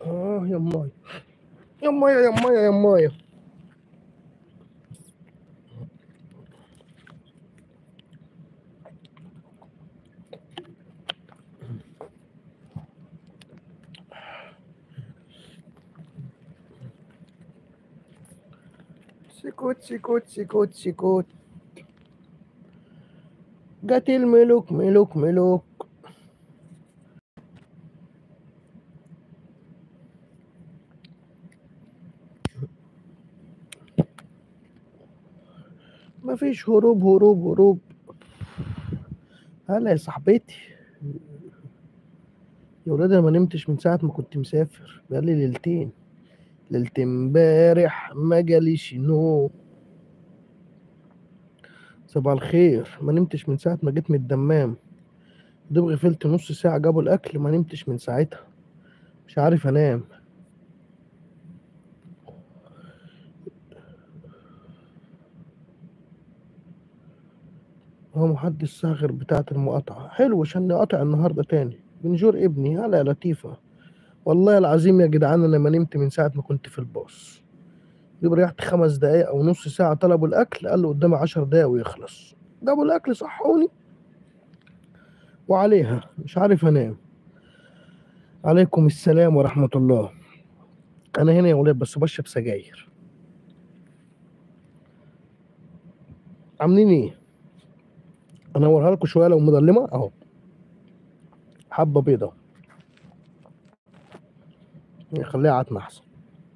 اه يا ماي يا مايا يا مايا يا مايا سكوت سكوت سكوت سكوت جت الملوك ملوك ملوك مفيش هروب هروب هروب هلا يا صاحبتي يا ولاد انا ما نمتش من ساعة ما كنت مسافر بقالي ليلتين ليلة امبارح ما جاليش نوم صباح الخير ما نمتش من ساعة ما جيت من الدمام دوب غفلت نص ساعة جابوا الأكل ما نمتش من ساعتها مش عارف أنام هو محدش ساغر بتاعة المقاطعة حلو عشان نقاطع النهاردة تاني بنجور ابني هلا يا لطيفة والله العظيم يا جدعان أنا ما نمت من ساعة ما كنت في الباص دوب ريحت خمس دقايق أو نص ساعة طلبوا الأكل قال له قدامي عشر دقايق ويخلص جابوا الأكل صحوني وعليها مش عارف أنام عليكم السلام ورحمة الله أنا هنا يا ولاد بس بشرب سجاير عاملين إيه؟ أنورها لكم شوية لو مظلمة أهو حبة بيضة خليها عتمة أحسن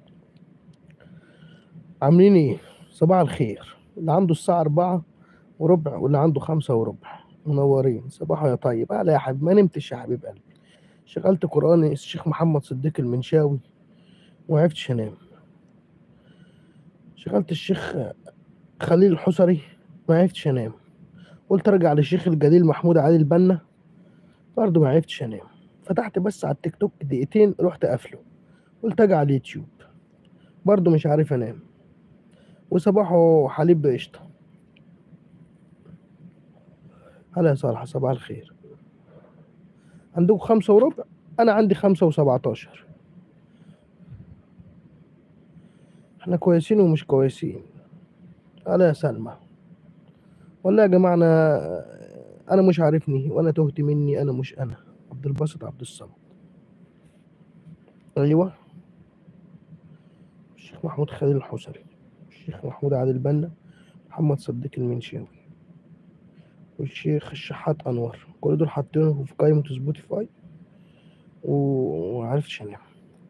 عاملين إيه؟ صباح الخير اللي عنده الساعة أربعة وربع واللي عنده خمسة وربع منورين صباح يا طيب أهلا يا حبيبي ما نمتش يا حبيب قلبي شغلت قرآن الشيخ محمد صديق المنشاوي ومعرفتش أنام شغلت الشيخ خليل الحصري معرفتش أنام قلت ارجع للشيخ الجليل محمود علي البنا برضه ما عرفتش انام فتحت بس على التيك توك دقيقتين رحت قافله قلت اجي على اليوتيوب برضه مش عارف انام وصباحه حليب بقشطه هلا يا صالحة صباح الخير عندكم خمسة وربع أنا عندي خمسة وسبعتاشر احنا كويسين ومش كويسين هلا يا سلمى والله يا جماعة أنا أنا مش عارفني وأنا تهت مني أنا مش أنا عبد الباسط عبد الصمد أيوه الشيخ محمود خليل الحسري الشيخ محمود عادل البنا محمد صديق المنشاوي والشيخ الشحات أنور كل دول حاطينهم في قائمة سبوتيفاي و- ومعرفتش أنام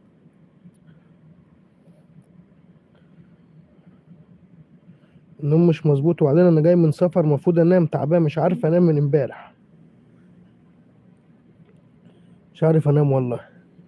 النوم مش مظبوط وبعدين أنا جاي من سفر المفروض أنام تعبان مش عارف أنام من امبارح مش عارف أنام والله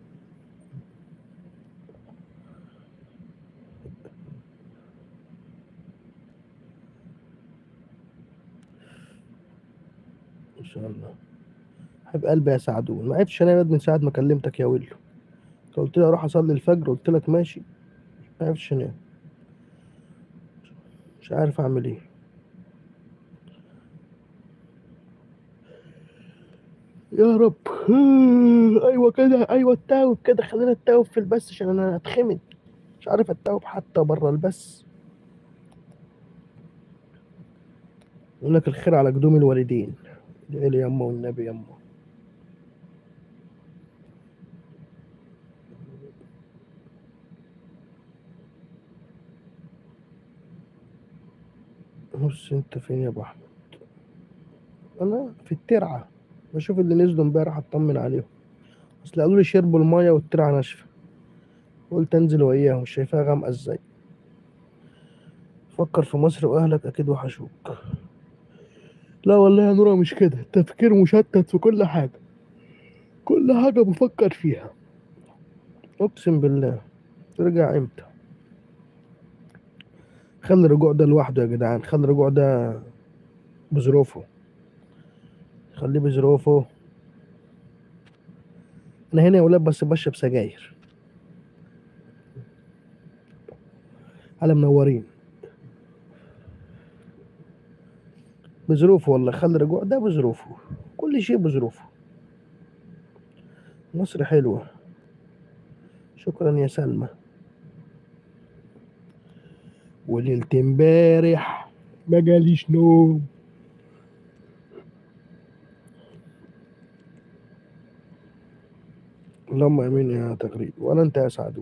إن شاء الله حب قلبي يا سعدون ما عرفتش أنام يا واد من ساعة ما كلمتك يا ويلو أنت قلت لي أروح أصلي الفجر قلت لك ماشي ما عرفتش أنام مش عارف أعمل إيه يا رب ايوه كده ايوه التاوب كده خلينا التاوب في البث عشان انا هتخمد مش عارف التاوب حتى بره البث يقول لك الخير على قدوم الوالدين ادعي لي يما والنبي يما بص انت فين يا ابو احمد انا في الترعه بشوف اللي نزلوا امبارح اطمن عليهم اصل قالوا لي شربوا الميه والترعه ناشفه قلت انزل وياهم شايفاها غامقه ازاي فكر في مصر واهلك اكيد وحشوك لا والله يا نورا مش كده التفكير مشتت في كل حاجه كل حاجه بفكر فيها اقسم بالله ترجع امتى خلي الرجوع ده لوحده يا جدعان خلي الرجوع ده بظروفه خليه بظروفه انا هنا يا ولاد بس بشرب سجاير على منورين بظروفه والله خلي الرجوع ده بظروفه كل شيء بظروفه مصر حلوة شكرا يا سلمى وليلة امبارح ما جاليش نوم اللهم امين يا تغريد ولا انت يا سعدون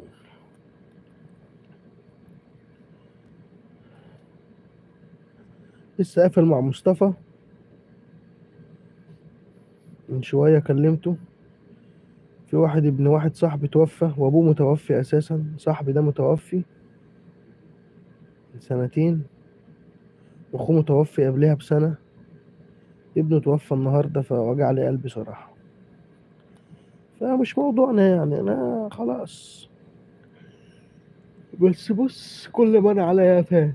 لسه قافل مع مصطفى من شوية كلمته في واحد ابن واحد صاحبي توفى وابوه متوفي اساسا صاحبي ده متوفي من سنتين واخوه متوفي قبلها بسنة ابنه توفى النهاردة فوجع لي قلبي صراحة فمش موضوعنا يعني انا خلاص بس بص كل ما انا عليا فات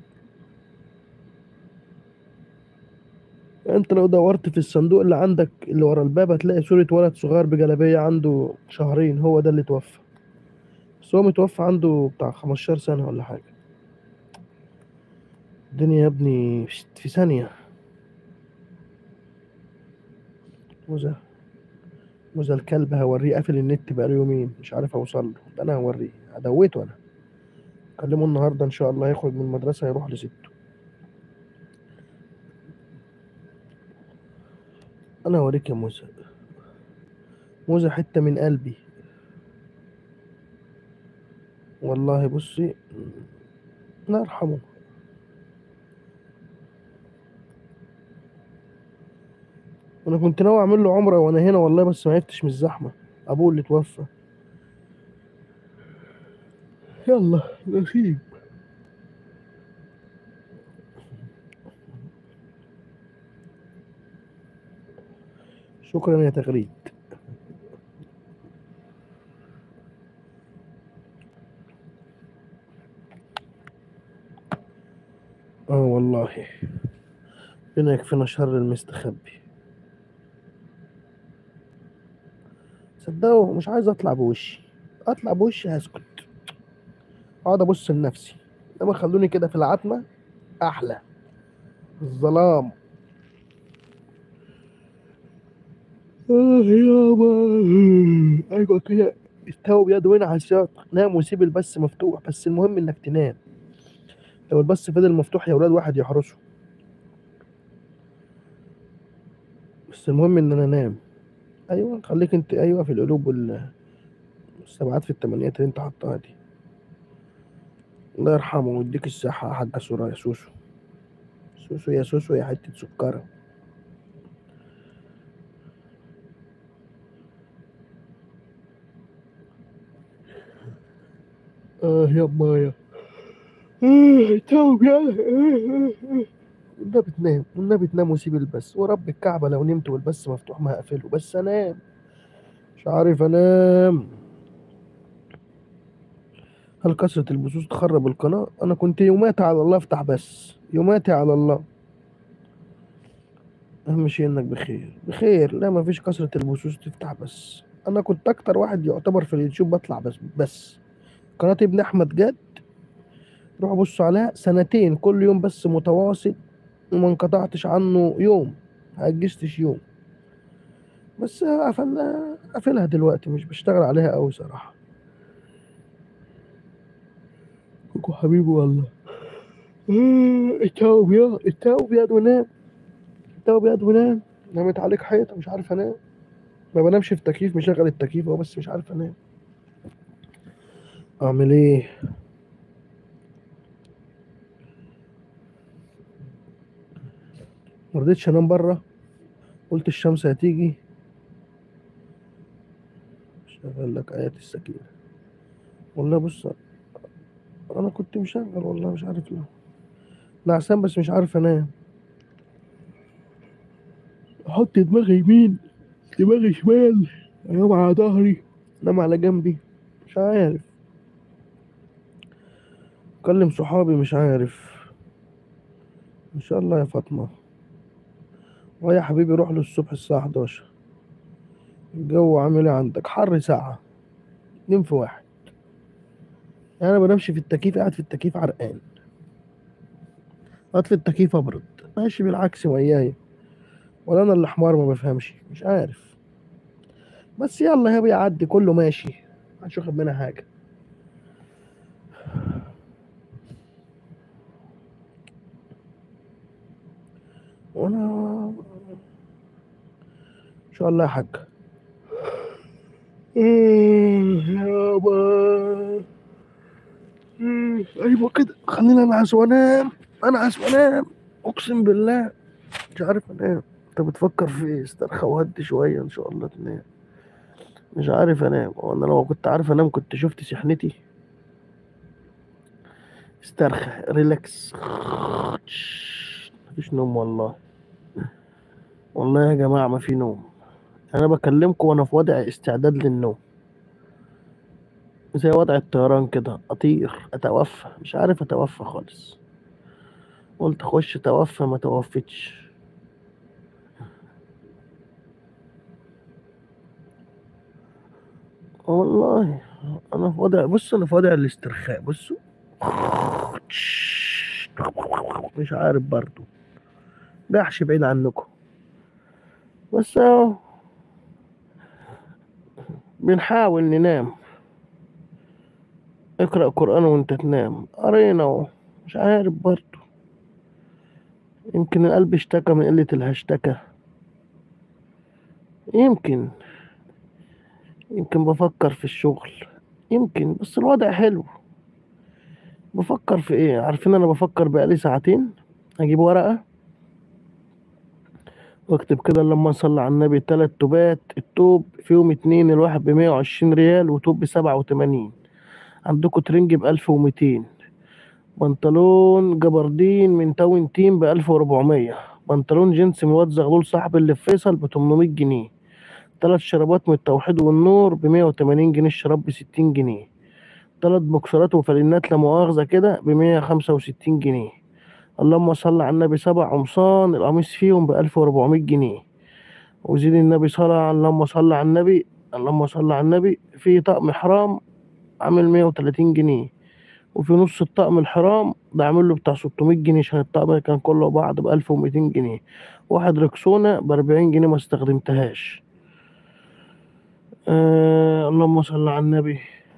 انت لو دورت في الصندوق اللي عندك اللي ورا الباب هتلاقي صورة ولد صغير بجلابية عنده شهرين هو ده اللي توفى بس هو متوفى عنده بتاع 15 سنة ولا حاجة الدنيا يا ابني في ثانية موزة موزة الكلب هوريه قافل النت بقاله يومين مش عارف اوصل له ده انا هوريه هدويته انا اكلمه النهارده ان شاء الله يخرج من المدرسة يروح لسته انا هوريك يا موزة موزة حتة من قلبي والله بصي الله يرحمه انا كنت ناوي اعمل له عمره وانا هنا والله بس ما عرفتش من الزحمه ابوه اللي توفى يلا نصيب شكرا يا تغريد اه والله ربنا يكفينا شر المستخبي صدقوا مش عايز اطلع بوشي اطلع بوشي هسكت اقعد ابص لنفسي انما خلوني كده في العتمه احلى الظلام اه يابا ايوه كده استوى بيد وين على الشاط نام وسيب البث مفتوح بس المهم انك تنام لو البث فضل مفتوح يا ولاد واحد يحرسه بس المهم ان انا انام ايوه خليك انت ايوه في القلوب وال السبعات في التمانيات اللي انت حطها دي الله يرحمه ويديك الصحة يا حاجة سورة يا سوسو سوسو يا سوسو يا حتة سكرة اه يا مايا اه توب يا والنبي تنام والنبي تنام وسيب البث ورب الكعبة لو نمت والبث مفتوح ما هقفله بس انام مش عارف انام هل كثرة البثوث تخرب القناة؟ أنا كنت يوماتي على الله أفتح بس يوماتي على الله أهم شيء إنك بخير بخير لا مفيش كثرة البثوث تفتح بس أنا كنت أكتر واحد يعتبر في اليوتيوب بطلع بس بس قناة ابن أحمد جد روحوا بصوا عليها سنتين كل يوم بس متواصل وما انقطعتش عنه يوم هأجزتش يوم بس قفلها قافلها دلوقتي مش بشتغل عليها أوي صراحة كوكو حبيبي والله التوب يا التوب يا ونام التوب يا ونام نامت عليك حيطة مش عارف انام ما بنامش في التكييف مشغل التكييف اهو بس مش عارف انام اعمل ايه مرضتش انام بره قلت الشمس هتيجي شغل لك ايات السكينة والله بص انا كنت مشغل والله مش عارف ليه نعسان بس مش عارف انام احط دماغي يمين دماغي شمال انام على ظهري انام على جنبي مش عارف اكلم صحابي مش عارف ان شاء الله يا فاطمه ويا حبيبي روح له الصبح الساعه 11 الجو عامل ايه عندك حر ساعه اتنين في واحد يعني انا بنامش في التكييف قاعد في التكييف عرقان اطفي التكييف ابرد ماشي بالعكس وياي ولا انا اللي حمار ما بفهمش مش عارف بس يلا يا بيعدي كله ماشي مش واخد منها حاجه وانا ان شاء الله يا حاج إيه يابا إيه، ايوه كده خلينا انعس وانام انعس وانام اقسم بالله مش عارف انام انت بتفكر في ايه استرخى وهدي شويه ان شاء الله تنام مش عارف انام وانا لو كنت عارف انام كنت شفت سحنتي استرخى ريلاكس مفيش نوم والله والله يا جماعه ما في نوم انا بكلمكم وانا في وضع استعداد للنوم زي وضع الطيران كده اطير اتوفى مش عارف اتوفى خالص قلت اخش اتوفى ما توفتش والله انا في وضع بص انا في وضع الاسترخاء بصوا مش عارف برضو جحش بعيد عنكم بس اهو بنحاول ننام اقرأ قرآن وانت تنام قرينا اهو مش عارف برضو يمكن القلب اشتكى من قلة الهشتكى يمكن يمكن بفكر في الشغل يمكن بس الوضع حلو بفكر في ايه عارفين انا بفكر بقالي ساعتين اجيب ورقة واكتب كده لما نصلي على النبي تلات توبات التوب فيهم اتنين الواحد بمية وعشرين ريال وتوب بسبعة وتمانين عندكم ترنج بألف وميتين بنطلون جبردين من تاون تيم بألف وربعمية بنطلون جينز من واد زغلول صاحب اللي في فيصل بتمنمية جنيه تلات شرابات من التوحيد والنور بمية وتمانين جنيه الشراب بستين جنيه تلات بوكسرات وفانلات لا مؤاخذة كده بمية خمسة وستين جنيه اللهم صل على النبي سبع قمصان القميص فيهم بألف وربعمية جنيه وزيد النبي صلاة اللهم صل على النبي اللهم صل على النبي في طقم حرام عامل مية وتلاتين جنيه وفي نص الطقم الحرام ده عامل له بتاع 600 جنيه عشان الطقم كان كله بعض ب 1200 جنيه واحد ركسونا ب 40 جنيه ما استخدمتهاش آه اللهم صل على النبي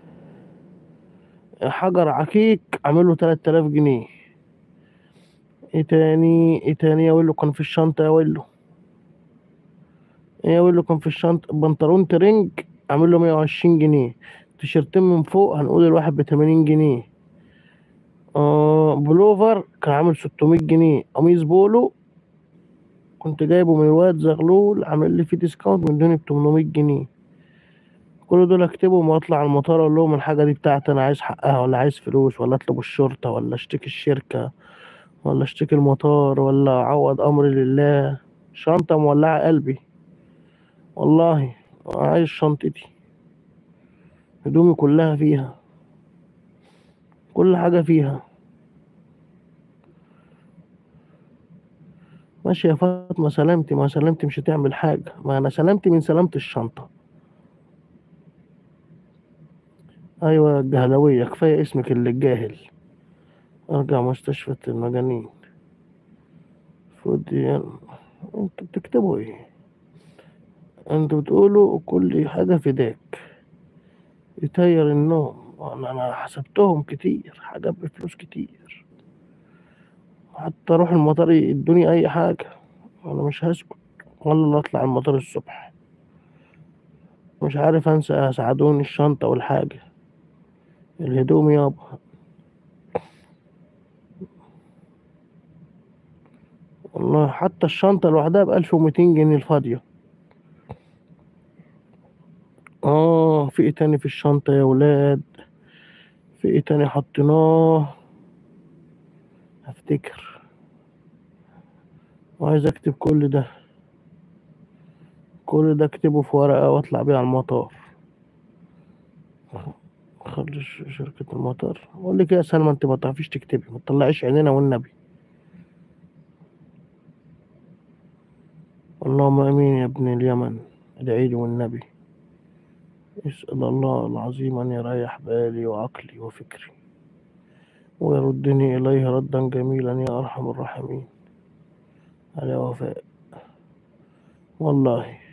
حجر عكيك عامل له 3000 جنيه ايه تاني ايه تاني يا ويلو كان في الشنطة يا ويلو ايه يا ويلو كان في الشنطة بنطلون ترنج عامل له 120 جنيه تيشيرتين من فوق هنقول الواحد ب 80 جنيه آه بلوفر كان عامل 600 جنيه قميص بولو كنت جايبه من واد زغلول عامل لي فيه ديسكاونت من دوني ب 800 جنيه كل دول اكتبهم واطلع على المطار اقول لهم الحاجه دي بتاعتي انا عايز حقها ولا عايز فلوس ولا اطلب الشرطه ولا اشتكي الشركه ولا اشتكي المطار ولا اعوض امري لله شنطه مولعه قلبي والله عايز شنطتي هدومي كلها فيها كل حاجة فيها ماشي يا فاطمة سلامتي ما سلامتي مش هتعمل حاجة ما أنا سلامتي من سلامة الشنطة أيوة يا الجهلوية كفاية اسمك اللي الجاهل أرجع مستشفى المجانين فودي انتوا بتكتبوا ايه انتوا بتقولوا كل حاجة فداك يطير النوم انا انا حسبتهم كتير حاجات بفلوس كتير حتى اروح المطار يدوني اي حاجة انا مش هسكت ولا اطلع المطار الصبح مش عارف انسى ساعدوني الشنطة والحاجة الهدوم يابا والله حتى الشنطة لوحدها بألف وميتين جنيه الفاضية اه في ايه تاني في الشنطة يا ولاد في ايه تاني حطيناه هفتكر وعايز اكتب كل ده كل ده اكتبه في ورقة واطلع بيه على المطار خلي ش- شركة المطار اقول لك إيه يا سلمى انت ما تعرفيش تكتبي ما تطلعيش عينينا والنبي اللهم امين يا ابن اليمن ادعي لي والنبي اسأل الله العظيم أن يريح بالي وعقلي وفكري ويردني إليه ردا جميلا يا أرحم الراحمين على وفاء والله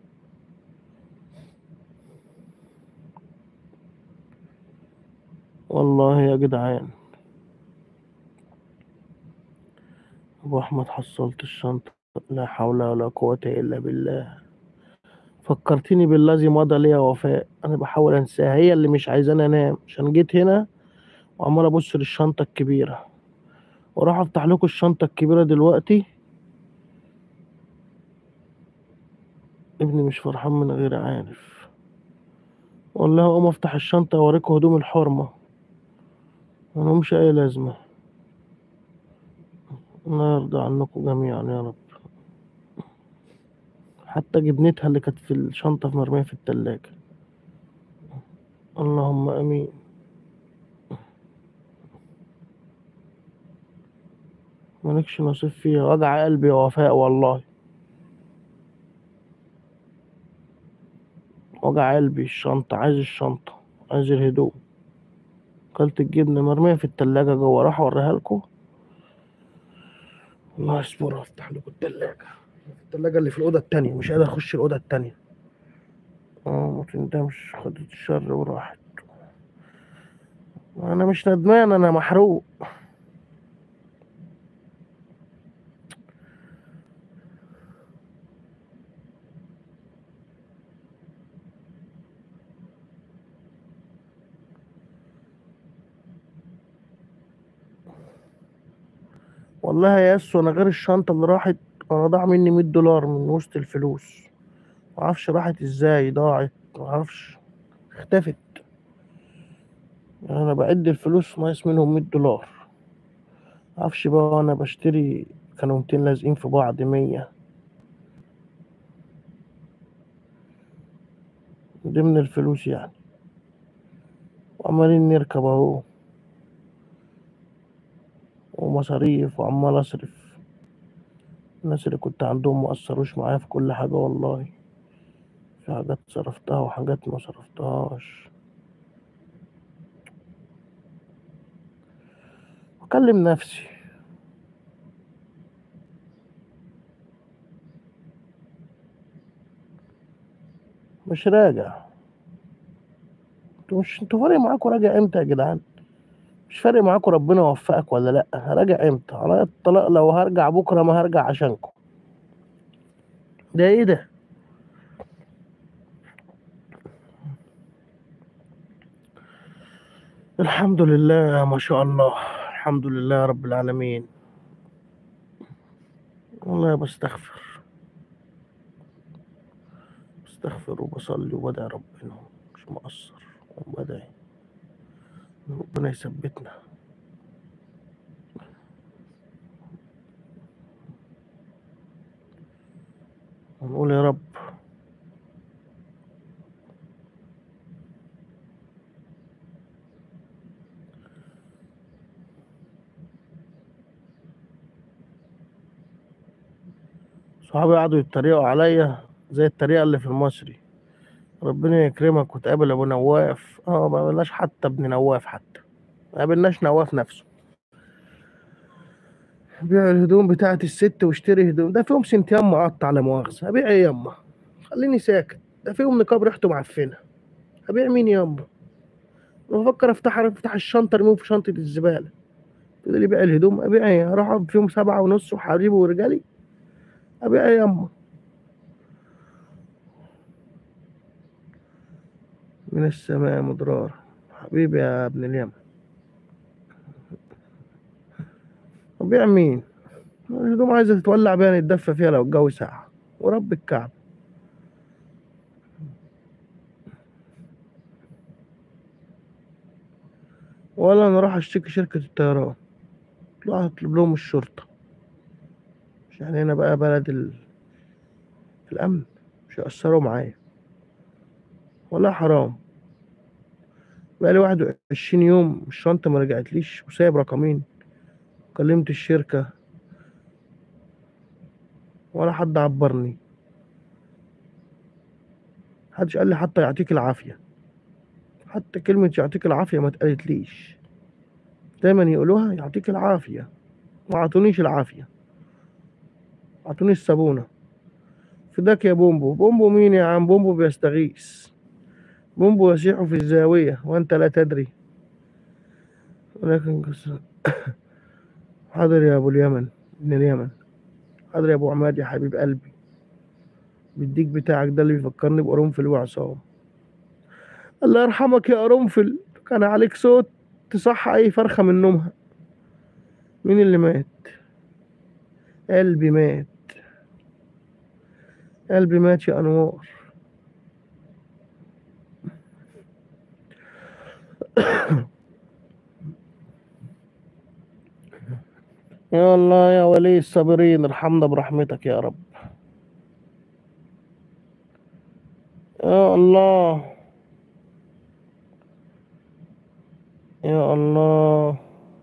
والله يا جدعان أبو أحمد حصلت الشنطة لا حول ولا قوة إلا بالله فكرتني بالذي مضى لي وفاء أنا بحاول أنساها هي اللي مش عايزاني أنام عشان جيت هنا وعمال أبص للشنطة الكبيرة وراح أفتح لكم الشنطة الكبيرة دلوقتي ابني مش فرحان من غير عارف والله أقوم أفتح الشنطة أوريكم هدوم الحرمة ملهمش أي لازمة الله يرضى عنكم جميعا يا رب حتى جبنتها اللي كانت في الشنطة مرمية في التلاجة اللهم امين مالكش نصيب فيها وجع قلبي يا وفاء والله وجع قلبي الشنطة عايز الشنطة عايز الهدوم كلت الجبنة مرمية في التلاجة جوه راح اوريها لكم الله يصبر افتح لكم التلاجة التلاجة اللي في الأوضة التانية مش قادر أخش الأوضة التانية اه ما تندمش خدت الشر وراحت أنا مش ندمان أنا محروق والله يا ياسو أنا غير الشنطة اللي راحت أنا ضاع مني مية دولار من وسط الفلوس معرفش راحت ازاي ضاعت معرفش اختفت يعني أنا بعد الفلوس ناقص منهم مية دولار معرفش بقى وأنا بشتري كانوا ميتين لازقين في بعض مية ضمن الفلوس يعني وعمالين نركب اهو ومصاريف وعمال اصرف الناس اللي كنت عندهم مقصروش معايا في كل حاجة والله في حاجات صرفتها وحاجات ما صرفتهاش أكلم نفسي مش راجع انتوا مش انتوا فارق معاكوا راجع امتى يا جدعان مش فارق معاكوا ربنا يوفقك ولا لا هراجع امتى على الطلاق لو هرجع بكره ما هرجع عشانكم ده ايه ده الحمد لله ما شاء الله الحمد لله رب العالمين والله بستغفر بستغفر وبصلي وبدعي ربنا مش مقصر وبدعي ربنا يثبتنا ونقول يا رب صحابي قعدوا يتريقوا عليا زي التريقة اللي في المصري ربنا يكرمك وتقابل ابو نواف اه ما قابلناش حتى ابن نواف حتى ما قابلناش نواف نفسه بيع الهدوم بتاعت الست واشتري هدوم ده فيهم سنتيان مقطع لا مؤاخذة ابيع ايه ياما خليني ساكت ده فيهم نقاب ريحته معفنة ابيع مين ياما انا بفكر افتح افتح الشنطة ارميهم في شنطة الزبالة تقول لي بيع الهدوم ابيع ايه اروح أقعد فيهم سبعة ونص وحريبي ورجالي ابيع ايه ياما من السماء مدرار حبيبي يا ابن اليمن ابيع مين الهدوم عايزة تتولع بيها نتدفى فيها لو الجو ساقع ورب الكعب ولا انا راح اشتكي شركة الطيران اطلع اطلب لهم الشرطة مش يعني هنا بقى بلد ال... الامن مش هيأثروا معايا ولا حرام بقالي واحد وعشرين يوم الشنطة ما رجعتليش وسايب رقمين كلمت الشركة ولا حد عبرني محدش قال لي حتى يعطيك العافية حتى كلمة يعطيك العافية ما اتقالتليش دايما يقولوها يعطيك العافية ما عطونيش العافية عطوني الصابونة فداك يا بومبو بومبو مين يا عم بومبو بيستغيث بومبو يصيح في الزاوية وأنت لا تدري ولكن قصة حاضر يا أبو اليمن ابن اليمن حاضر يا ابو عماد يا حبيب قلبي بالديك بتاعك ده اللي بيفكرني بقرنفل وعصام الله يرحمك يا قرنفل كان عليك صوت تصحى اي فرخه من نومها مين اللي مات قلبي مات قلبي مات يا انوار يا الله يا ولي الصابرين ارحمنا برحمتك يا رب يا الله يا الله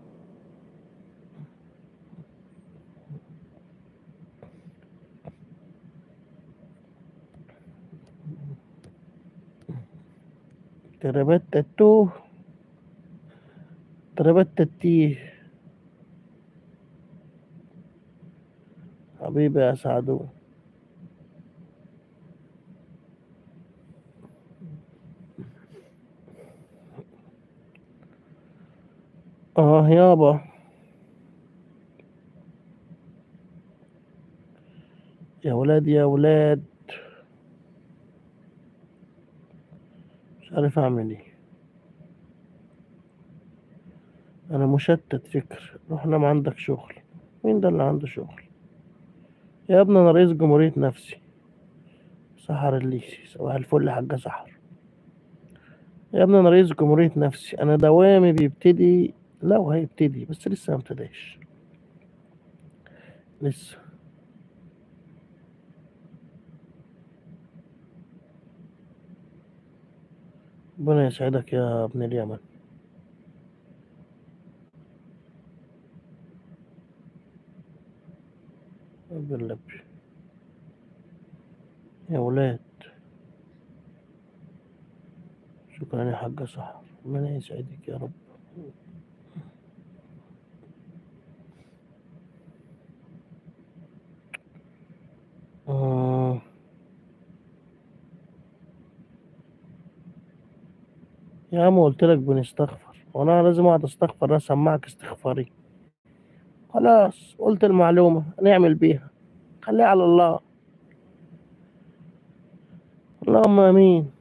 تربت التوه تربت التيه حبيبي يا سعدو اه يابا يا ولاد يا ولاد مش عارف اعمل ايه انا مشتت فكر روح نام عندك شغل مين ده اللي عنده شغل يا ابني انا رئيس جمهورية نفسي سحر الليسي صباح الفل يا حاجة سحر يا ابني انا رئيس جمهورية نفسي انا دوامي بيبتدي لو هيبتدي بس لسه ما ابتداش لسه ربنا يسعدك يا ابن اليمن بالله يا ولاد شكرا يا حاجة سحر ربنا يسعدك يا رب آه. يا عم قلت لك بنستغفر وانا لازم اقعد استغفر انا اسمعك استغفاري خلاص قلت المعلومة نعمل بيها خليها على الله اللهم امين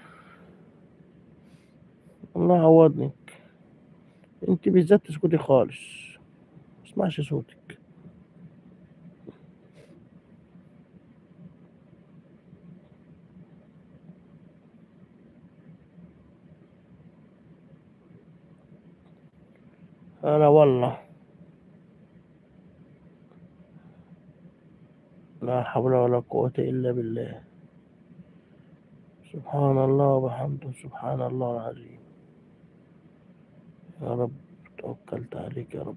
الله عوضني انت بالذات تسكتي خالص مسمعش صوتك انا والله لا حول ولا قوة إلا بالله سبحان الله وبحمده سبحان الله العظيم يا رب توكلت عليك يا رب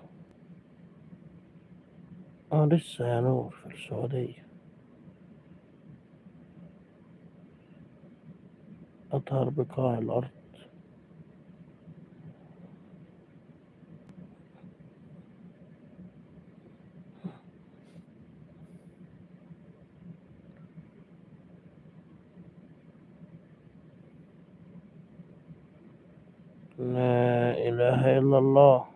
أنا لسه يا نور في السعودية أطهر بقاع الأرض لا إله إلا الله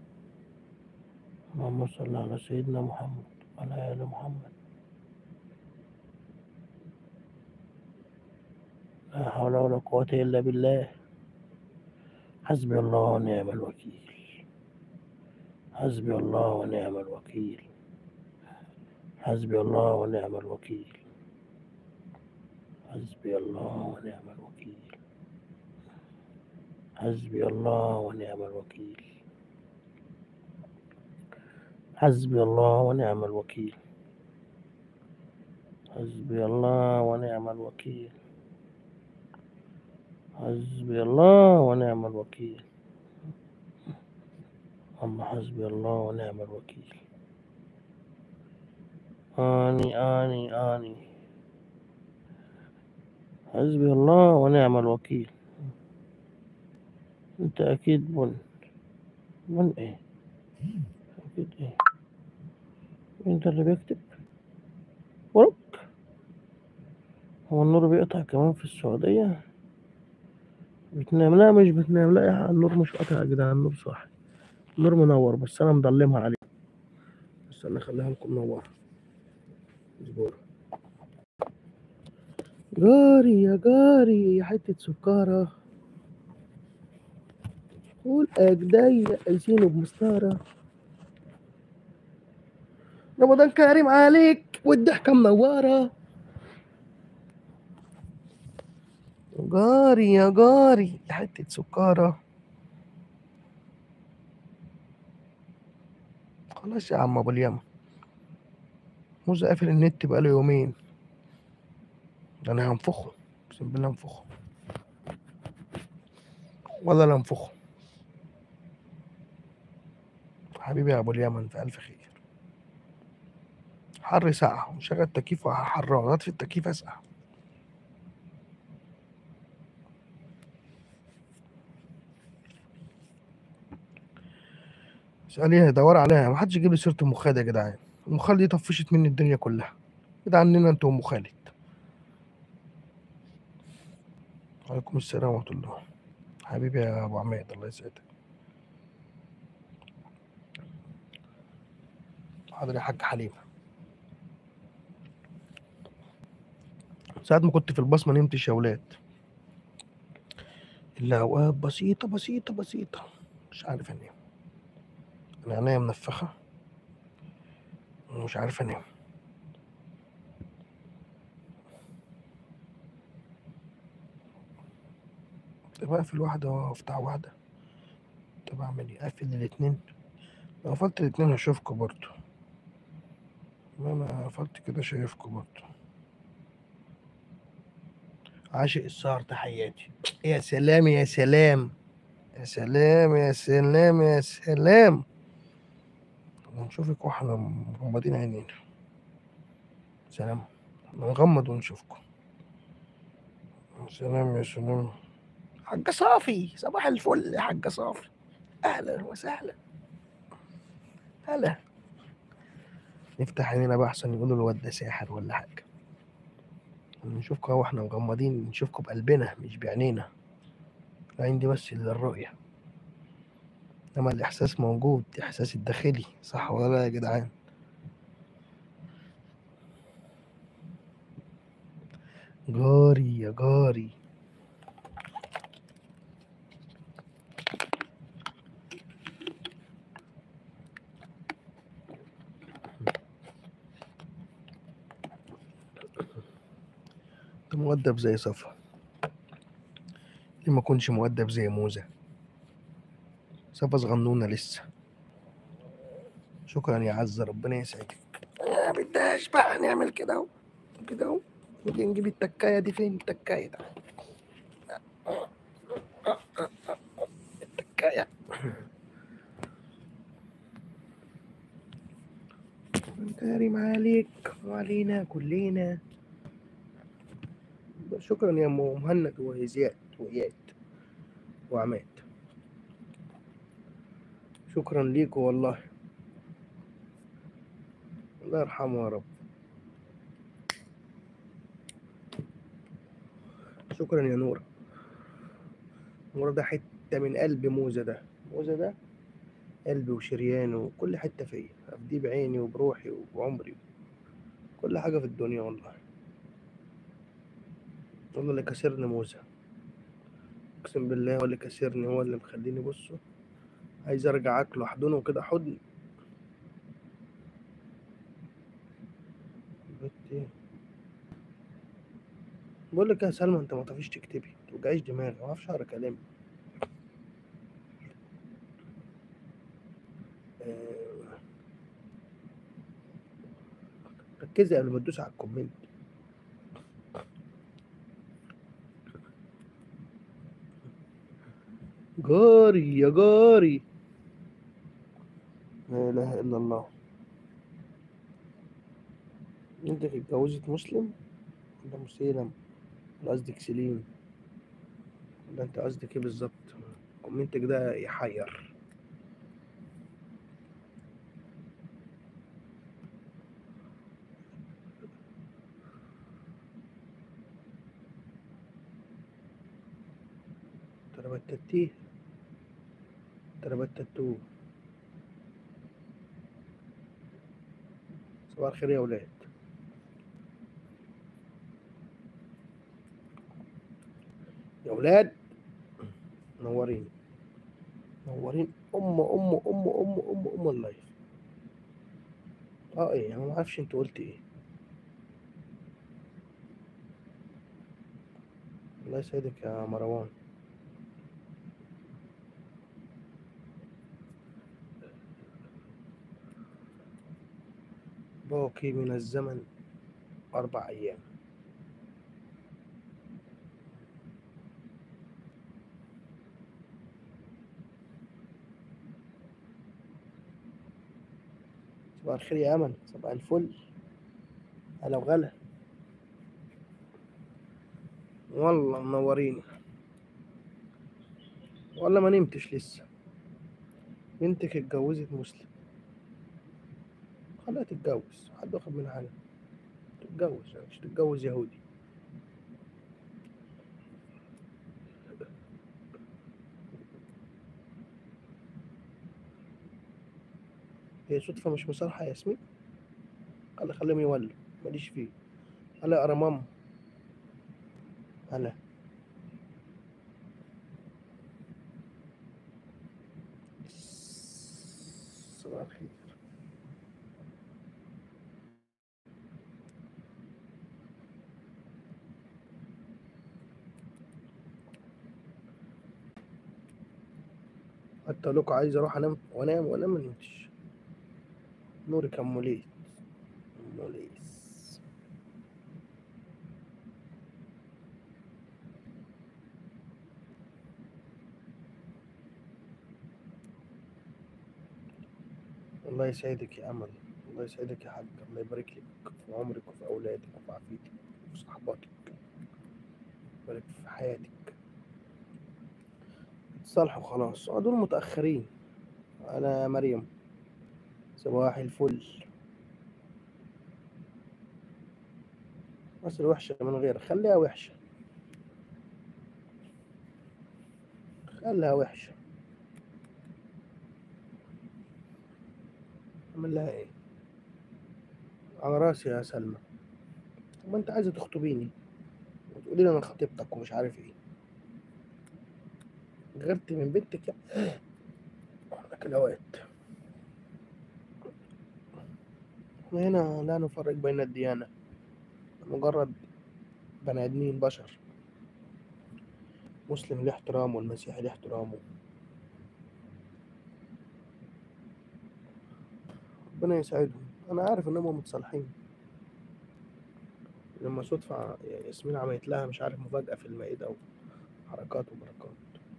اللهم صل على سيدنا محمد وعلى آل محمد لا حول ولا قوة إلا بالله حسبي الله ونعم الوكيل حسبي الله ونعم الوكيل حسبي الله ونعم الوكيل حسبي الله ونعم الوكيل حسبي الله ونعم الوكيل حسبي الله ونعم الوكيل حسبي الله ونعم الوكيل حسبي الله ونعم الوكيل اللهم حسبي الله ونعم الوكيل آني آني آني حسبي الله ونعم الوكيل انت اكيد بن بن ايه اكيد ايه انت اللي بيكتب ورك هو النور بيقطع كمان في السعودية بتنام لا مش بتنام لا يا النور مش قاطع يا جدعان النور صاحي النور منور بس انا مضلمها عليه بس انا اخليها لكم منورة اصبر جاري يا جاري يا حتة سكارة قول أجدي قايسينه بمسطرة رمضان كريم عليك والضحكة منورة جاري يا جاري يا حتة سكارة خلاص يا عم ابو اليمن موزة قافل النت بقاله يومين ده انا هنفخه اقسم بالله هنفخه ولا لا انفخه حبيبي يا ابو اليمن في الف خير حر ساعة وشغل التكييف وهحرر في التكييف اسقع اسأليها دور عليها محدش يجيب لي سيرة ام خالد يا جدعان ام خالد دي طفشت مني الدنيا كلها كده عننا انت ام خالد وعليكم السلام ورحمة الله حبيبي يا ابو عماد الله يسعدك حاضر يا حاج حليمة ساعة ما كنت في البصمة نمتش يا ولاد إلا أوقات بسيطة بسيطة بسيطة مش عارف أنام أنا عينيا منفخة ومش عارف أنام طب أقفل واحدة وأفتح واحدة طب أعمل إيه أقفل الاتنين لو قفلت الاتنين هشوفكوا برضو ما أنا قفلت كده شايفكوا برضو عاشق السهر تحياتي يا سلام يا سلام يا سلام يا سلام يا سلام ونشوفك واحنا مغمضين عينينا سلام نغمض ونشوفكم يا سلام يا سلام حاجة صافي صباح الفل يا حاجة صافي أهلا وسهلا هلا نفتح عينينا بقى أحسن يقولوا الواد ده ساحر ولا حاجة نشوفكم اهو احنا مغمضين نشوفكم بقلبنا مش بعينينا العين دي بس للرؤية انما الاحساس موجود الاحساس الداخلي صح ولا لا يا جدعان جاري يا جاري انت مؤدب زي صفا ليه ما اكونش مؤدب زي موزة صفا صغنونة لسه شكرا يا عزة ربنا يسعدك ما بدهاش بقى نعمل كده اهو كده اهو نيجي نجيب التكاية دي فين التكاية ده التكاية كريم عليك وعلينا كلنا شكرا يا ام مهند وزياد وإياد وعماد شكرا ليكم والله الله يرحمه يا رب شكرا يا نورة نورة ده حتة من قلب موزة ده موزة ده قلبي وشرياني وكل حتة فيا أفديه بعيني وبروحي وبعمري كل حاجة في الدنيا والله والله اللي كسرني موزة اقسم بالله هو اللي كسرني هو اللي مخليني بصوا عايز ارجع اكله احضنه كده حضن بنتي بقول لك يا سلمى انت ما تعرفيش تكتبي توجعيش دماغي ما اعرفش اقرا كلامي آه، ركزي قبل ما تدوسي على الكومنت جاري يا جاري لا اله الا الله انت اتجوزت مسلم ولا مسيلم ولا قصدك سليم ولا انت قصدك ايه بالظبط كومنتك ده يحير تربتتيه تربتتوه صباح الخير يا ولاد يا ولاد منورين منورين ام ام ام ام ام ام اللايف اه ايه انا ما اعرفش انت قلت ايه الله يسعدك يا مروان باقي من الزمن أربع أيام صباح الخير يا أمل صباح الفل هلا وغلا والله منورين والله ما نمتش لسه بنتك اتجوزت مسلم خليها تتجوز حد واخد منها حاجة تتجوز مش تتجوز يهودي هي صدفة مش مصالحة يا ياسمين هلا خليهم يولوا ماليش فيه هلا يا رمام هلا صباح الخير حتى لكم عايز اروح انام وانام وانام ما نمتش نورك يا ام ليس ام ليس الله يسعدك يا امل الله يسعدك يا حاج الله يبارك لك في عمرك وفي اولادك وفي عافيتك وفي صحباتك يبارك في حياتك تصالحوا خلاص آه، دول متاخرين انا مريم صباح الفل بس الوحشة من غير خليها وحشة خليها وحشة اعمل لها ايه على راسي يا سلمى طب ما انت عايزة تخطبيني وتقولي لي انا خطيبتك ومش عارف ايه غيرت من بنتك يا كلاوات احنا هنا لا نفرق بين الديانة مجرد بني آدمين بشر مسلم له احترامه والمسيحي له احترامه ربنا يسعدهم أنا عارف إنهم متصالحين لما صدفة ياسمين عملت لها مش عارف مفاجأة في المائدة وحركات وبركات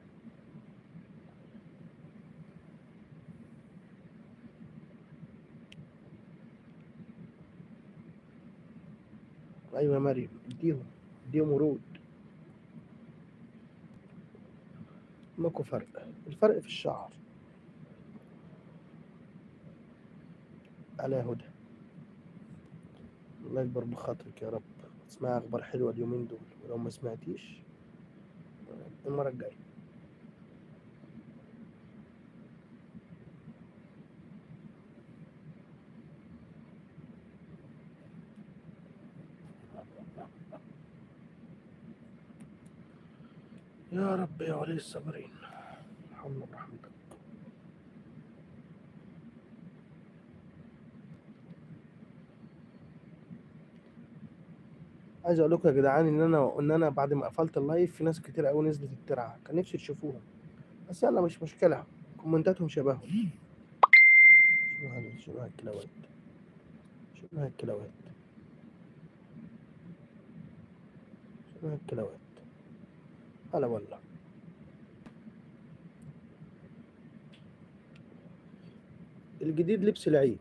أيوة يا مريم اديهم اديهم ورود ماكو فرق الفرق في الشعر على هدى الله يكبر بخاطرك يا رب تسمعي أخبار حلوة اليومين دول ولو ما سمعتيش المرة الجاية يا رب يا ولي الصابرين ارحمنا برحمتك عايز اقول لكم يا جدعان ان انا ان انا بعد ما قفلت اللايف في ناس كتير قوي نزلت الترعه كان نفسي تشوفوها بس يلا مش مشكله كومنتاتهم شبههم شنو هذا شنو هالكلاوات شنو هالكلاوات شنو هالكلاوات هلا والله الجديد لبس العيد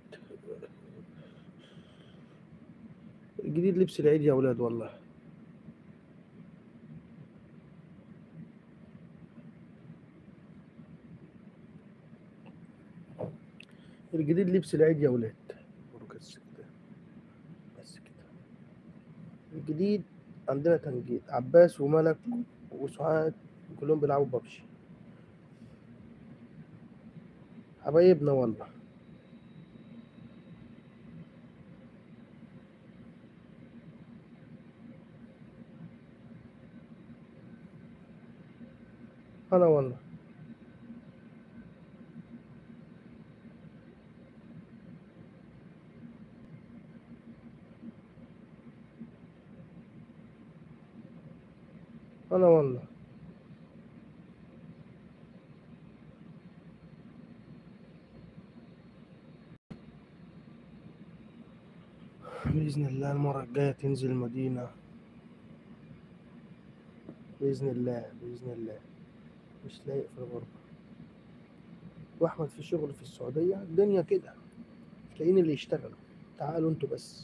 الجديد لبس العيد يا ولاد والله الجديد لبس العيد يا ولاد بس كده بس كده الجديد عندنا تنجيد عباس وملك وسعاد كلهم بيلعبوا ببجي حبايبنا والله هلا والله هلا والله بإذن الله المرة الجاية تنزل المدينة بإذن الله بإذن الله مش لايق في الغربة وأحمد في شغل في السعودية الدنيا كده تلاقين اللي يشتغلوا تعالوا انتوا بس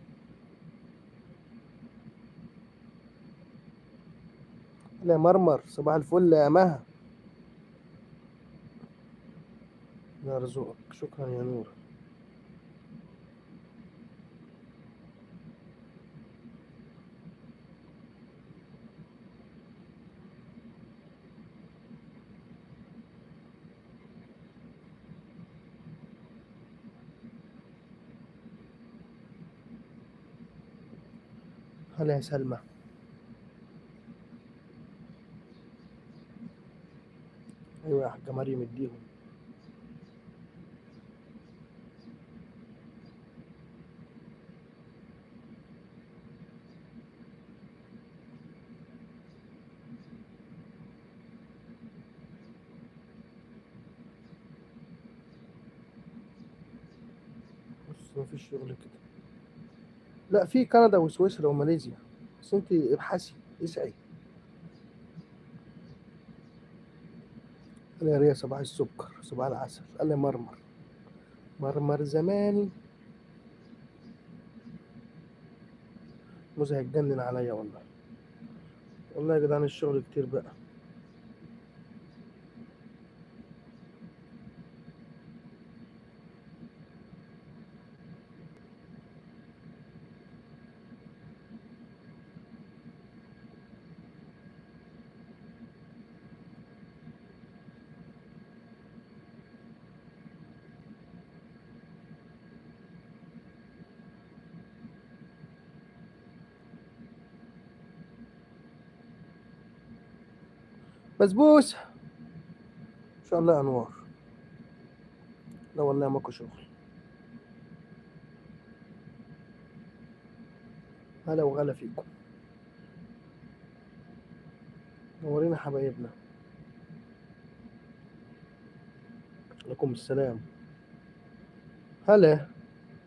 لا مرمر صباح الفل يا مها يا رزقك شكرا يا نور هلا يا سلمى ايوه يا حاجة مريم اديهم بص مفيش شغل كده لا في كندا وسويسرا وماليزيا بس انت ابحثي اسعي قال يا ريا صباح السكر صباح العسل قال لي مرمر مرمر زماني موزة هيتجنن عليا والله والله يا جدعان الشغل كتير بقى بسبوسة ان شاء الله انوار لا والله ماكو شغل هلا وغلا فيكم نورينا حبايبنا عليكم السلام هلا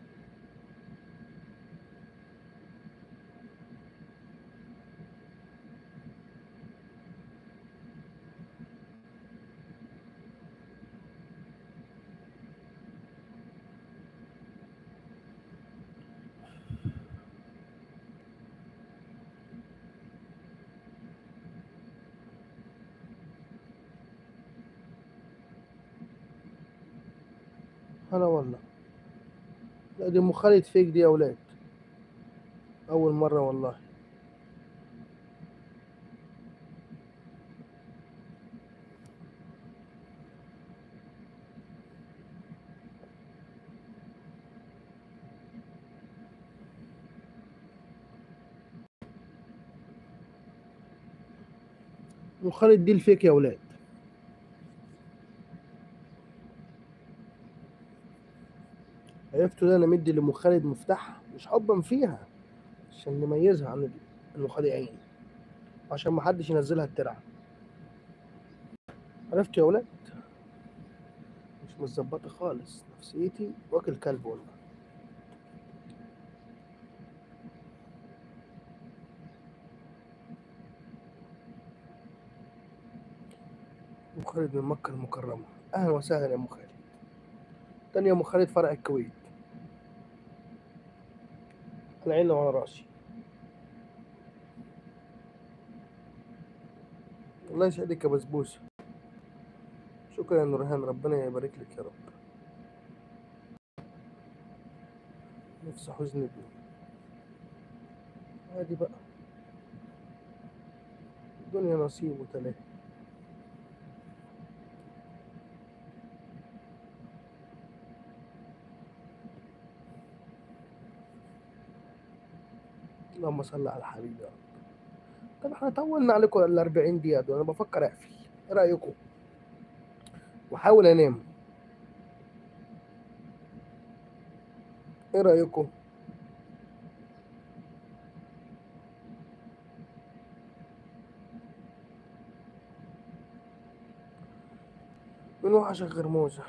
هلا والله لا دي ام خالد فيك دي يا ولاد اول مرة والله ام خالد دي الفيك يا ولاد عرفتوا ده انا مدي لام خالد مفتاح مش حبا فيها عشان نميزها عن المخادعين عشان محدش ينزلها الترعه عرفتوا يا ولاد مش متظبطه خالص نفسيتي واكل كلب والله ام خالد من مكه المكرمه اهلا وسهلا يا ام خالد تاني يا ام خالد فرع الكويت على عيني وعلى راسي الله يسعدك يا بسبوسه شكرا يا نورهان ربنا يبارك لك يا رب نفس حزن ابني عادي بقى الدنيا نصيب وتلاهي اللهم صل على الحبيب يا رب طب احنا طولنا عليكم ال 40 دقيقة دول انا بفكر اقفل ايه رايكم واحاول انام ايه رايكم من وحشك غير موزة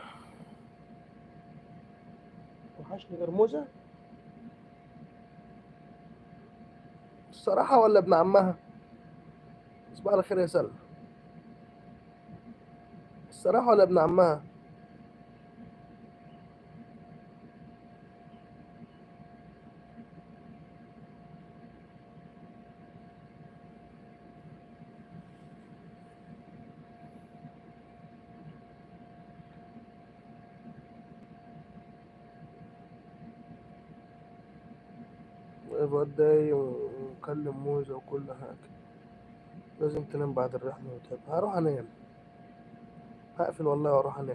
وحشني غير موزة الصراحة ولا ابن عمها صباح الخير يا سلمى الصراحة ولا ابن عمها الواد داي ومكلم موزة وكل حاجة لازم تنام بعد الرحلة وتعب هروح انام هقفل والله واروح انام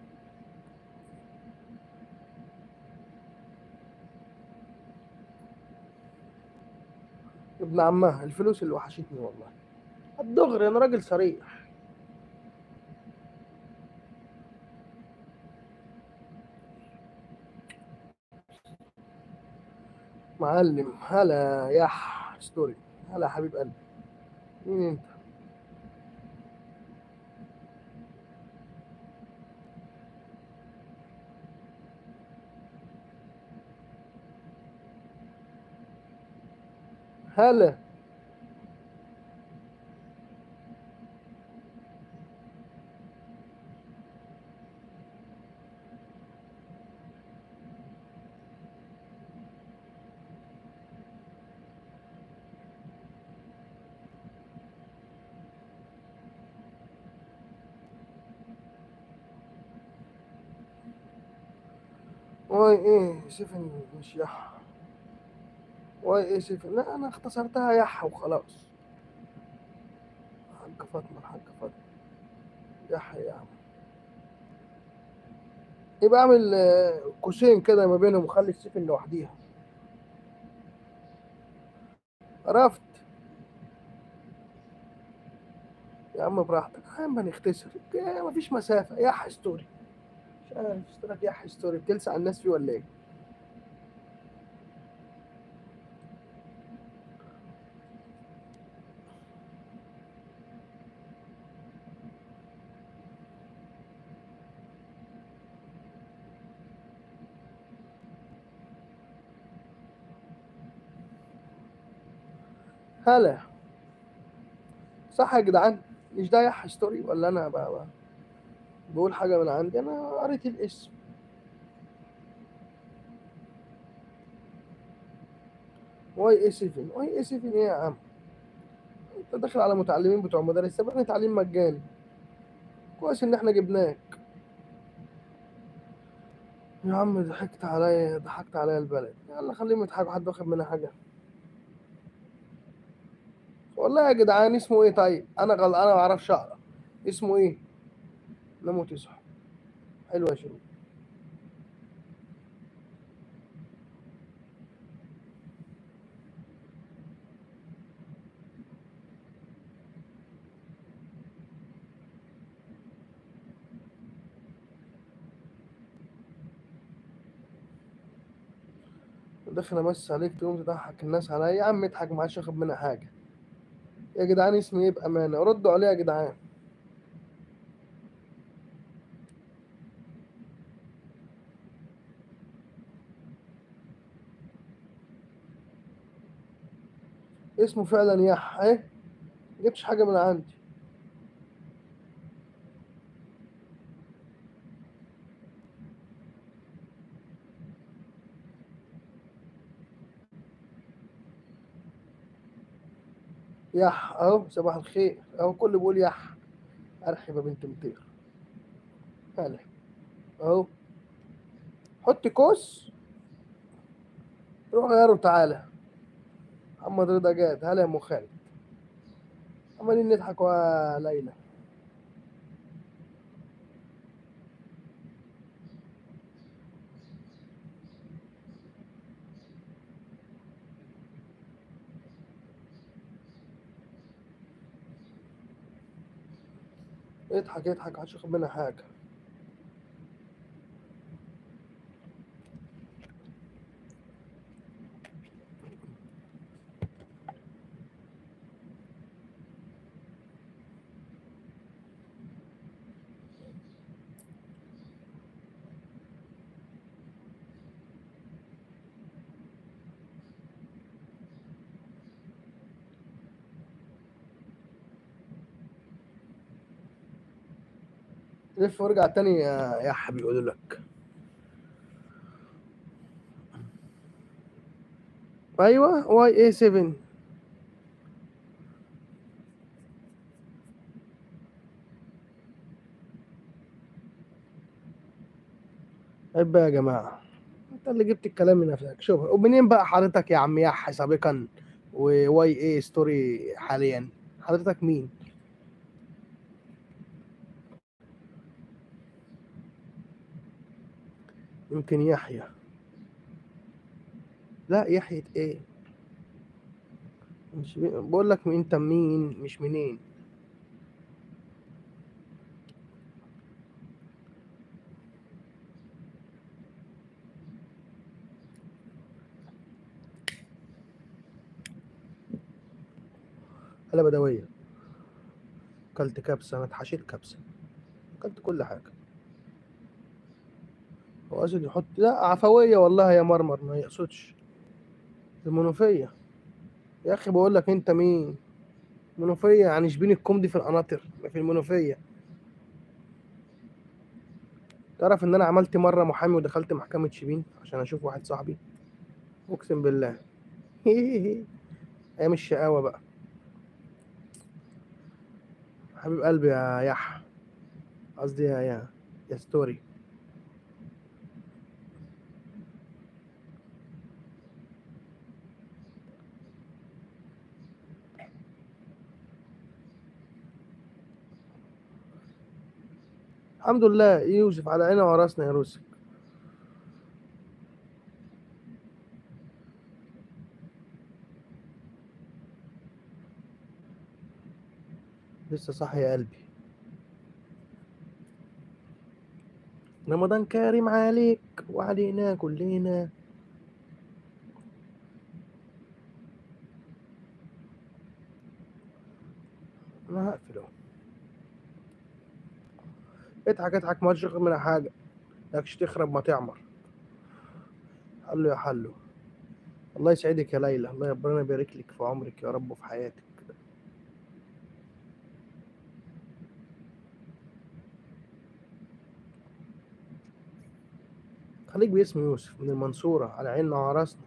ابن عمها الفلوس اللي وحشتني والله الدغري انا راجل صريح معلم هلا يح ستوري هلا يا حبيب قلبي مين انت هلا واي ايه سيفن مش يح واي ايه سيفن لا انا اختصرتها يح وخلاص حاجة فاطمة الحاجة فاطمة يح يا عم يبقى اعمل آه، قوسين كده ما بينهم وخلي السيفن لوحديها عرفت يا عم براحتك يا عم نختصر إيه، مفيش مسافة يح ستوري مش عارف اشتراك يح ستوري بتلسع الناس فيه ولا ايه هلا صح يا جدعان مش ده يح ستوري ولا انا بقى, بقى بقول حاجة من عندي انا قريت الاسم واي اي 7 واي اي 7 ايه يا عم انت داخل على متعلمين بتوع مدارس سابقني تعليم مجاني كويس ان احنا جبناك يا عم ضحكت عليا ضحكت عليا البلد يلا خليهم يضحكوا حد واخد منها حاجة والله يا جدعان اسمه ايه طيب انا غل انا ما اعرفش اقرا اسمه ايه ناموا تصحوا حلو يا شباب داخل امس عليك تقوم تضحك الناس عليا يا عم اضحك ما عادش اخد منها حاجه يا جدعان اسمي ايه بامانه ردوا عليا يا جدعان اسمه فعلا يح ايه جبتش حاجه من عندي يح اهو صباح الخير اهو كل بيقول يح ارحب يا بنت مطير هلا اهو حط كوس روح غيره تعالى محمد رضا جاد هلا يا ام خالد عمالين نضحك يا ليلى اضحك اضحك محدش ياخد منها حاجة لف وارجع تاني يا يا حبيبي بيقولوا لك ايوه واي اي 7 عيب بقى يا جماعة انت اللي جبت الكلام من نفسك شوف ومنين بقى حضرتك يا عم يحيى سابقا وواي اي ستوري حاليا حضرتك مين يمكن يحيى لا يحيى ايه مش بي- بقول لك انت مين مش منين هلا بدوية اكلت كبسة انا اتحشيت كبسة اكلت كل حاجة هو قصد يحط لا عفوية والله يا مرمر ما يقصدش المنوفية يا اخي بقول لك انت مين منوفية يعني شبين الكومدي في القناطر ما في المنوفية تعرف ان انا عملت مرة محامي ودخلت محكمة شبين عشان اشوف واحد صاحبي اقسم بالله ايام الشقاوة بقى حبيب قلبي يا يح قصدي يا يا يا ستوري الحمد لله يوسف على عيننا وراسنا يا روسي لسه صاحي يا قلبي رمضان كريم عليك وعلينا كلنا انا هقفل اهو اضحك اضحك ما تشغل منها حاجة لكش تخرب ما تعمر حلو يا حلو الله يسعدك يا ليلى الله ربنا يبارك لك في عمرك يا رب وفي حياتك خليك باسم يوسف من المنصورة على عيننا وعلى راسنا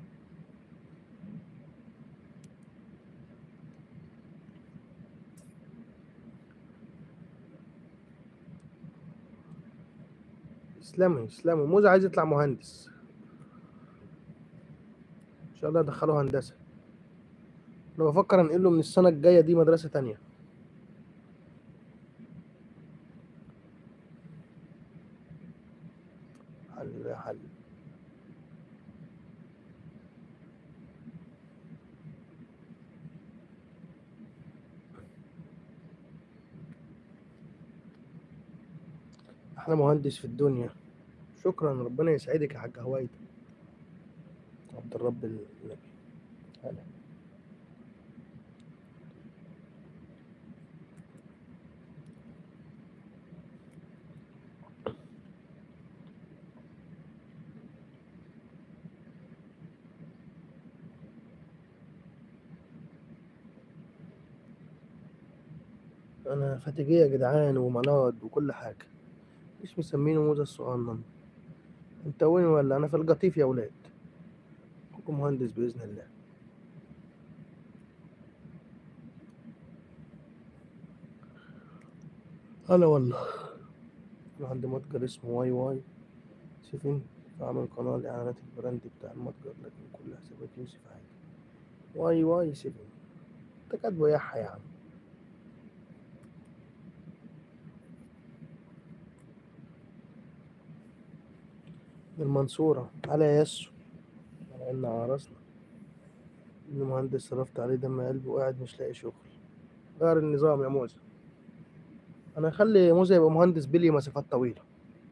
اسلامي اسلامي موزة عايز يطلع مهندس ان شاء الله ادخله هندسة انا بفكر انقله من السنة الجاية دي مدرسة تانية حل يا حل احلى مهندس في الدنيا شكرا ربنا يسعدك يا حاج هوايدا عبد الرب النبي هلا انا فاتجية يا جدعان ومناض وكل حاجة مش مسمينه موزة الصغنن انت وين ولا انا في القطيف يا ولاد اخوكم مهندس باذن الله هلا والله انا عندي متجر اسمه واي واي سيفين بعمل قناة لإعلانات البراند بتاع المتجر لكن كل حسابات يوسف عادي واي واي سيفين انت كاتبه يحيى يا عم من المنصورة على يا ياسو على عيننا على راسنا ابن مهندس صرفت عليه دم قلبي وقاعد مش لاقي شغل غير النظام يا موزة انا اخلي موزة يبقى مهندس بلي مسافات طويله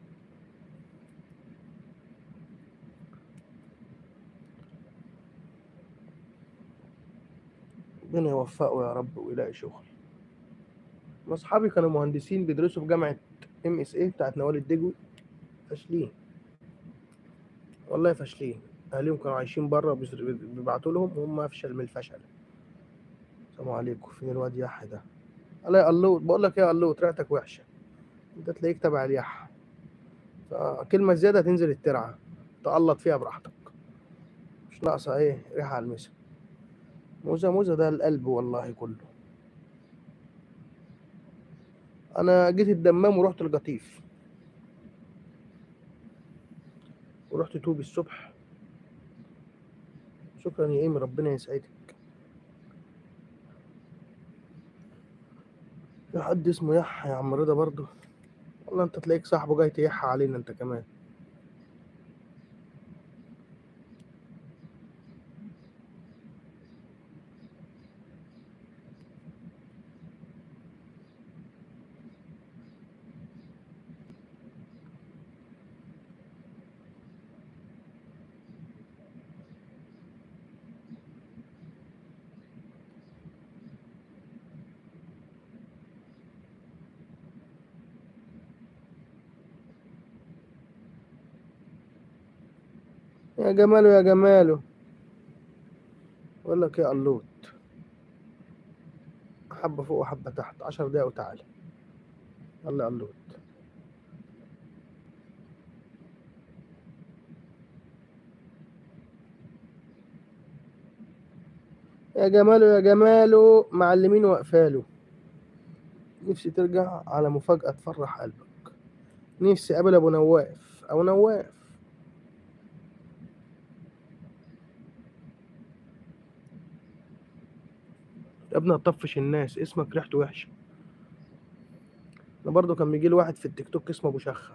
ربنا يوفقه يا رب ويلاقي شغل اصحابي كانوا مهندسين بيدرسوا في جامعه ام اس اي بتاعت نوال الدجوي فاشلين والله فاشلين اهاليهم كانوا عايشين بره بيبعتوا لهم وهم افشل من الفشل السلام عليكم فين الواد يحيى ده قال يا قلوط بقول لك ايه يا قلوط ريحتك وحشه انت تلاقيك تبع اليح فكلمه زياده تنزل الترعه تقلط فيها براحتك مش ناقصه ايه ريحه على المسا موزه موزه ده القلب والله كله انا جيت الدمام ورحت القطيف ورحت توبي الصبح شكرا يا ايمي ربنا يسعدك في حد اسمه يحيى يا عم رضا برضه والله انت تلاقيك صاحبه جاي تيحى علينا انت كمان يا جماله يا جماله بقول لك يا قلوط حبة فوق وحبة تحت عشر دقايق وتعالى يلا يا قلوط يا جماله يا جماله معلمين وقفاله نفسي ترجع على مفاجأة تفرح قلبك نفسي أقابل أبو نواف أو نواف يا ابني هتطفش الناس اسمك ريحته وحشه انا برضو كان بيجي لي واحد في التيك توك اسمه ابو شخه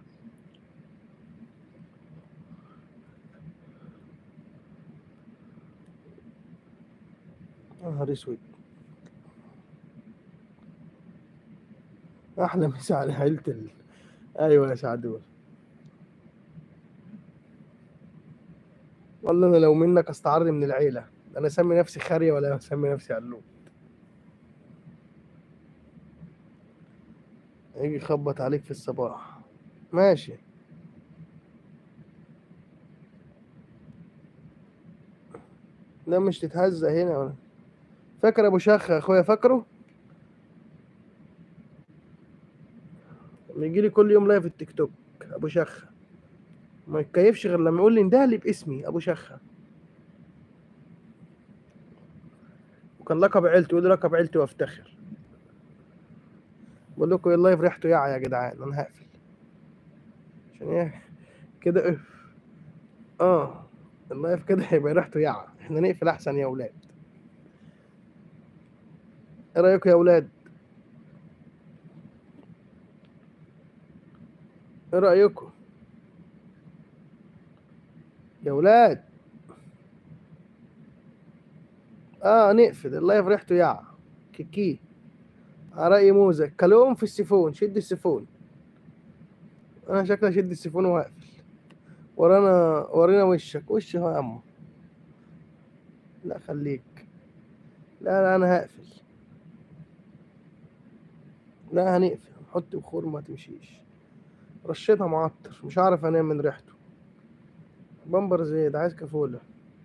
يا نهار اسود احلى مسا على عيلة ال... ايوه يا سعدور والله انا لو منك استعر من العيله انا اسمي نفسي خاريه ولا اسمي نفسي علوم يجي يخبط عليك في الصباح ماشي لا مش تتهزأ هنا ولا فاكر ابو شخ اخويا فاكره بيجي لي كل يوم لايف التيك توك ابو شخ ما يتكيفش غير لما يقول لي اندهلي باسمي ابو شخه وكان لقب عيلتي يقول لي لقب عيلتي وافتخر بقول لكم اللايف ريحته يعى يا جدعان انا هقفل عشان ايه كده اف اه اللايف كده هيبقى ريحته يعى احنا نقفل احسن يا اولاد ايه رايكم يا اولاد ايه رايكم يا اولاد اه نقفل اللايف ريحته يعى كيكي على رأي موزة كلوم في السيفون شد السيفون انا شكلي اشد السيفون واقفل ورانا ورينا وشك وش هو يا عمو لا خليك لا لا انا هقفل لا هنقفل نحط بخور ما تمشيش رشيتها معطر مش عارف انام من ريحته بمبر زيد عايز كفوله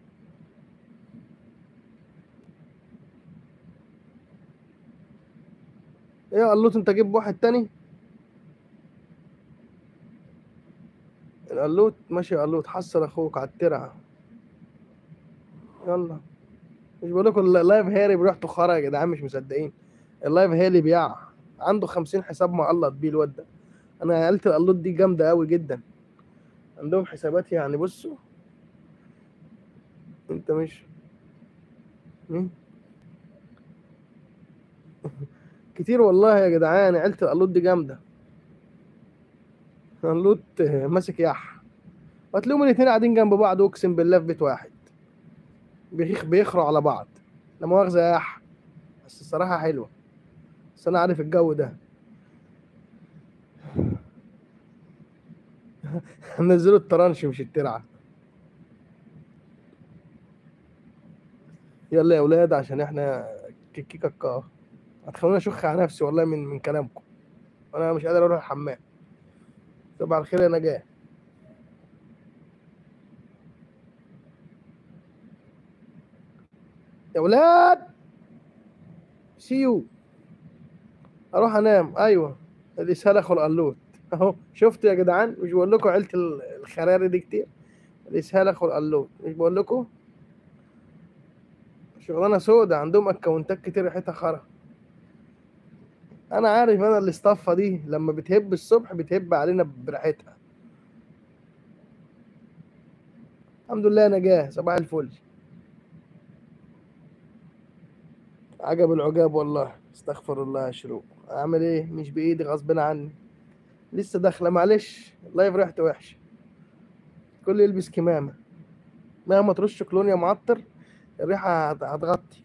ايه يا قلوط انت جيب واحد تاني القلوط ماشي يا قلوط حصل اخوك على الترعه يلا مش بقول لكم اللايف هاري بريحته خرا يا جدعان مش مصدقين اللايف هاري بيع عنده خمسين حساب مقلط بيه الواد ده انا عيلة القلوط دي جامده قوي جدا عندهم حسابات يعني بصوا انت مش مين كتير والله يا جدعان عيلة القلوط دي جامدة القلوط ماسك يح وهتلاقيهم الاتنين قاعدين جنب بعض اقسم بالله في بيت واحد بيخ بيخروا على بعض لا مؤاخذة يا يح بس الصراحة حلوة بس أنا عارف الجو ده نزلوا الترانش مش الترعه يلا يا اولاد عشان احنا كيكي كاكا هتخلوني اشخ على نفسي والله من من كلامكم وانا مش قادر اروح الحمام صباح الخير يا نجاه يا ولاد سيو اروح انام ايوه الاسهال اخو القلوت اهو شفتوا يا جدعان مش بقول لكم عيله ال- الخراري دي كتير الاسهال اخو القلوت مش بقول لكم شغلانه سودة عندهم اكونتات كتير ريحتها خرا انا عارف انا الاصطفه دي لما بتهب الصبح بتهب علينا بريحتها الحمد لله نجاه صباح الفل عجب العجاب والله استغفر الله يا شروق اعمل ايه مش بايدي غصب عني لسه داخله معلش اللايف ريحته وحشه كل يلبس كمامه مهما ترش كلونيا معطر الريحه هت- هتغطي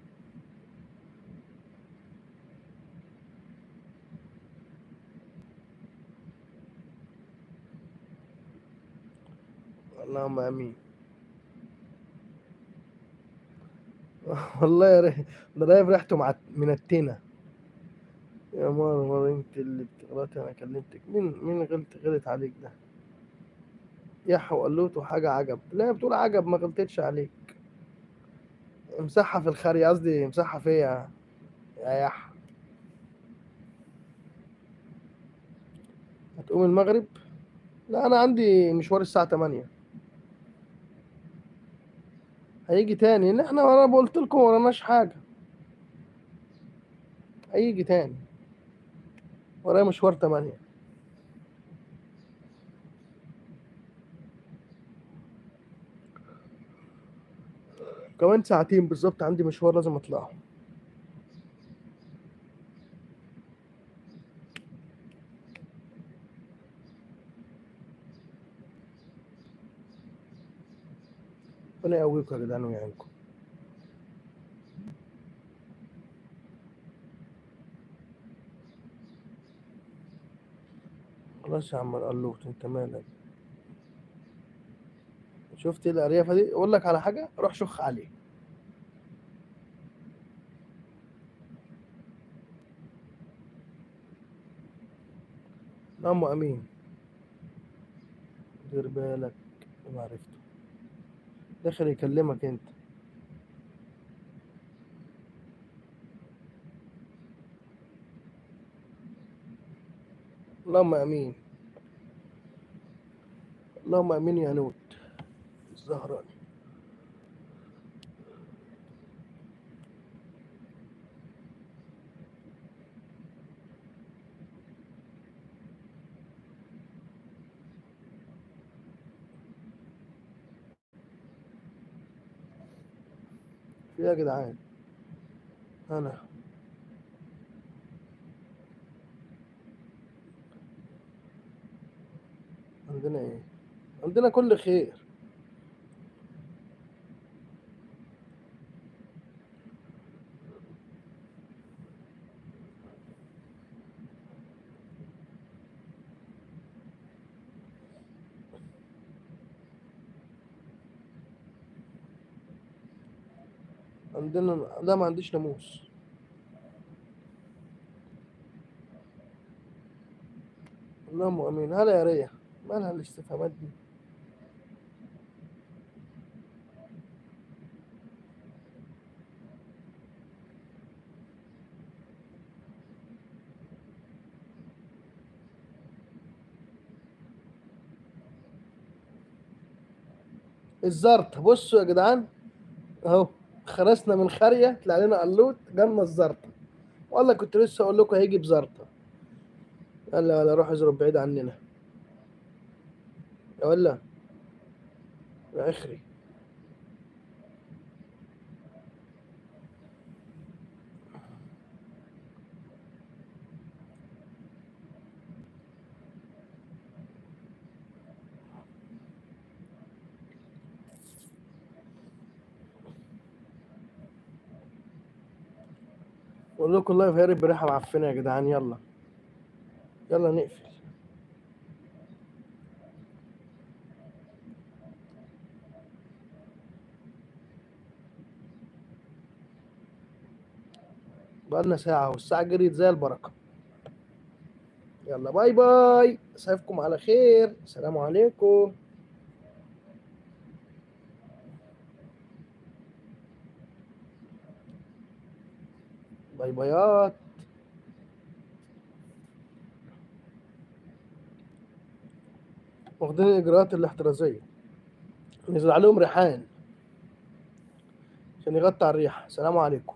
اللهم امين والله يا ري... ده لايف ريحته مع من التنة يا ماما انت اللي بتغلطي انا كلمتك مين مين غلط غلط عليك ده يحيى وقلوت وحاجة عجب لا بتقول عجب ما غلطتش عليك امسحها في الخري قصدي امسحها فيا يا يحيى هتقوم المغرب لا انا عندي مشوار الساعة 8 هيجي تاني ان احنا انا قلت لكم وراناش حاجة هيجي تاني ورايا مشوار 8 كمان ساعتين بالظبط عندي مشوار لازم اطلعه ربنا يقويكم يا جدعان ويعينكم خلاص يا عم القلوط انت مالك شفت الاريافه دي اقول لك على حاجه روح شخ عليه اللهم امين دير بالك ما عرفته داخل يكلمك انت اللهم امين اللهم امين يا نوت الزهراني في إيه يا جدعان انا عندنا ايه عندنا كل خير عندنا لا ما عنديش ناموس اللهم امين هلا يا ريا مالها الاستفهامات دي الزرط بصوا يا جدعان اهو خرسنا من خاريه طلع لنا قلوت جالنا الزرطه والله كنت لسه اقول لكم هيجي بزرطه يلا ولا روح اضرب بعيد عننا يا ولا يا اخري بقول لكم اللايف هيرب بريحه معفنه يا جدعان يلا يلا نقفل بقالنا ساعة والساعة جريت زي البركة يلا باي باي أشوفكم على خير السلام عليكم باي بايات واخدين الإجراءات الاحترازية نزل عليهم ريحان عشان يغطي على الريحة السلام عليكم